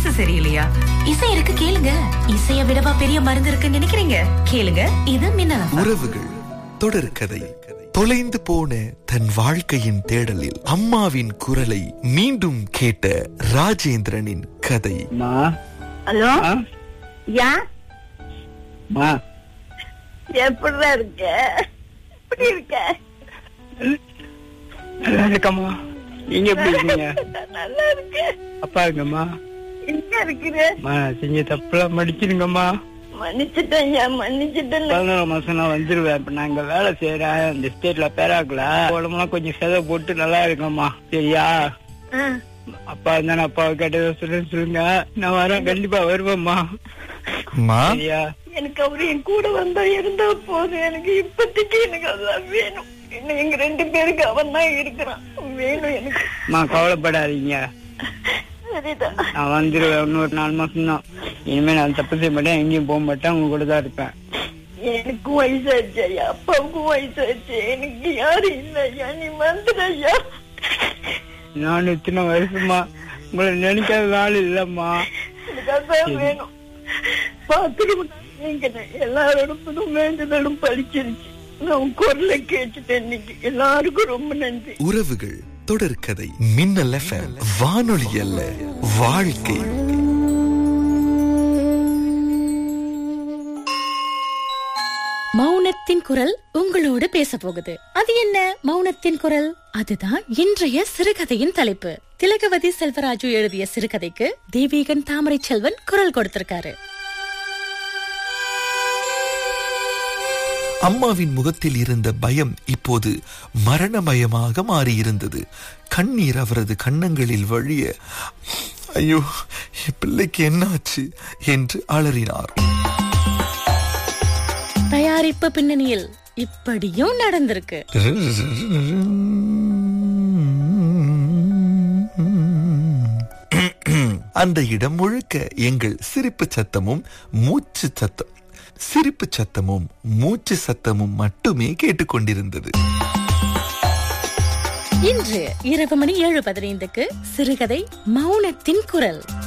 மனசு சரியில்லையா இசை இருக்கு கேளுங்க இசைய விடவா பெரிய மருந்து இருக்குன்னு நினைக்கிறீங்க கேளுங்க இது மின்னல் FM. உறவுகள் தொடர்கதை தொலைந்து போன தன் வாழ்க்கையின் தேடலில் அம்மாவின் குரலை மீண்டும் கேட்ட ராஜேந்திரனின் கதை மா ஹலோ ஆ? யா மா எப்படிடா இருக்க எப்படி இருக்க நல்லா இருக்கம்மா நீங்க எப்படி இருக்கீங்க நல்லா இருக்க அப்பா இருக்கம்மா எங்க இருக்கிற மா நான் செஞ்ச தப்புலாம் மடிச்சிருங்கம்மா மன்னிச்சிட்டேன் ஐயா மன்னிச்சிட்டேன் பதினோரு மாசம் நான் வந்துருவேன் இப்ப நான் இங்க வேலை செய்யறேன் இந்த ஸ்டேட்ல பேராக்கல உடம்புலாம் கொஞ்சம் செதை போட்டு நல்லா இருக்கம்மா சரியா ஆ, அப்பா இருந்தா அப்பாவை கேட்டதை சொல்ல சொல்லுங்க நான் வரேன் கண்டிப்பா வருவேம்மா மா சரியா எனக்கு அவரு என் கூட வந்தா இருந்தா போதும் எனக்கு இப்போதைக்கு எனக்கு அதான் வேணும் இன்னும் எங்க ரெண்டு பேருக்கு அவன் தான் இருக்கிறான் வேணும் எனக்கு அம்மா கவலைப்படாதீங்க சரிதான் நான் வந்துருவேன் இன்னொரு நாலு மாசம் தான் இனிமே நான் தப்பு செய்ய மாட்டேன் எங்கேயும் போக மாட்டேன் உங்க கூட தான் இருப்பேன் எனக்கும் வயசாச்சு ஐயா அப்பாவுக்கும் வயசாச்சு எனக்கு யாரும் இல்லை ஐயா நீ வந்துடு ஐயா நான் இத்தனை வருஷமா உங்களை நினைக்காத நாள் இல்லம்மா எனக்கு அதான் வேணும் பாத்துருவோம் நீங்க எல்லாரோடும் வேண்டுதலும் பழிச்சிருச்சு நான் உன் குரலை கேட்டுட்டேன் இன்னைக்கு எல்லாருக்கும் ரொம்ப நன்றி உறவுகள் தொடர்கதை மின்னல் எஃப்எம் வானொலி அல்ல வாழ்க்கை மௌனத்தின் குரல் உங்களோடு பேச போகுது அது என்ன மௌனத்தின் குரல் அதுதான் இன்றைய சிறுகதையின் தலைப்பு திலகவதி செல்வராஜு எழுதிய சிறுகதைக்கு தேவிகன் தாமரை செல்வன் குரல் கொடுத்திருக்காரு அம்மாவின் முகத்தில் இருந்த பயம் இப்போது மரணமயமாக மாறியிருந்தது கண்ணீர் அவரது கன்னங்களில் வழிய ஐயோ என் பிள்ளைக்கு என்னாச்சு என்று அலறினார் தயாரிப்பு பின்னணியில் இப்படியும் நடந்திருக்கு அந்த இடம் முழுக்க எங்கள் சிரிப்பு சத்தமும் மூச்சு சத்தம் சிரிப்பு சத்தமும் மூச்சு சத்தமும் மட்டுமே கேட்டுக்கொண்டிருந்தது இன்று இரவு மணி ஏழு பதினைந்துக்கு சிறுகதை மௌனத்தின் குரல்